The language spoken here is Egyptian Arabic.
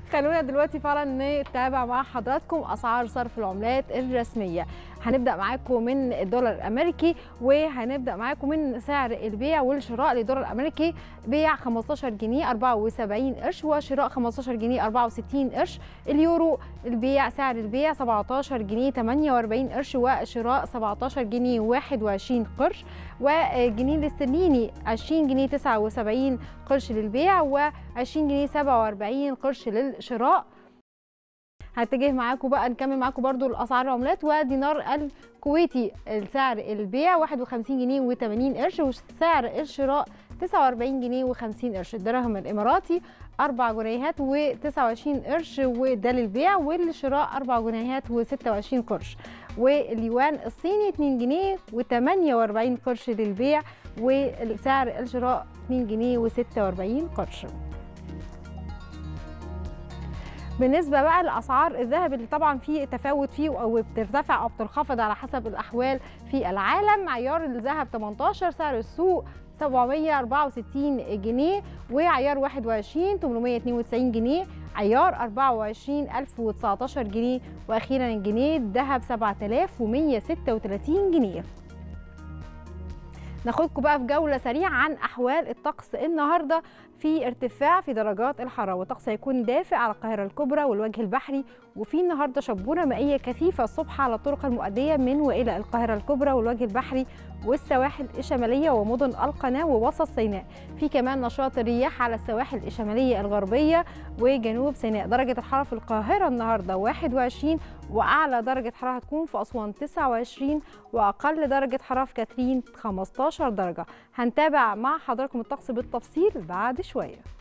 خلونا دلوقتي فعلا نتابع مع حضراتكم اسعار صرف العملات الرسميه هنبدا معاكم من الدولار الامريكي وهنبدا معاكم من سعر البيع والشراء للدولار الامريكي بيع 15 جنيه 74 قرش وشراء 15 جنيه 64 قرش اليورو البيع سعر البيع 17 جنيه 48 قرش وشراء 17 جنيه 21 قرش والجنيه الاسترليني 20 جنيه 79 قرش للبيع و20 جنيه 47 قرش للشراء هتجه معاكم بقى نكمل معاكم برضو الاسعار العملات ودينار الكويتي سعر البيع 51 جنيه و80 قرش وسعر الشراء 49 جنيه و50 قرش الدرهم الاماراتي 4 جنيهات و29 قرش وده للبيع والشراء 4 جنيهات و26 قرش واليوان الصيني 2 جنيه و48 قرش للبيع وسعر الشراء 2 جنيه و46 قرش بالنسبه بقى لاسعار الذهب اللي طبعا في تفاوت فيه او بترتفع او بتنخفض على حسب الاحوال في العالم عيار الذهب 18 سعر السوق 764 جنيه وعيار 21 892 جنيه عيار 24 1019 جنيه واخيرا الجنيه الذهب 7136 جنيه ناخدكم بقى في جوله سريعه عن احوال الطقس النهارده في ارتفاع في درجات الحراره والطقس هيكون دافئ على القاهره الكبرى والوجه البحري وفي النهارده شبوره مائيه كثيفه الصبح على الطرق المؤديه من والى القاهره الكبرى والوجه البحري والسواحل الشماليه ومدن القناه ووسط سيناء في كمان نشاط الرياح على السواحل الشماليه الغربيه وجنوب سيناء درجه الحراره في القاهره النهارده 21 واعلى درجه حراره هتكون في اسوان 29 واقل درجه حراره في كاترين 15 درجه هنتابع مع حضراتكم الطقس بالتفصيل بعد شويه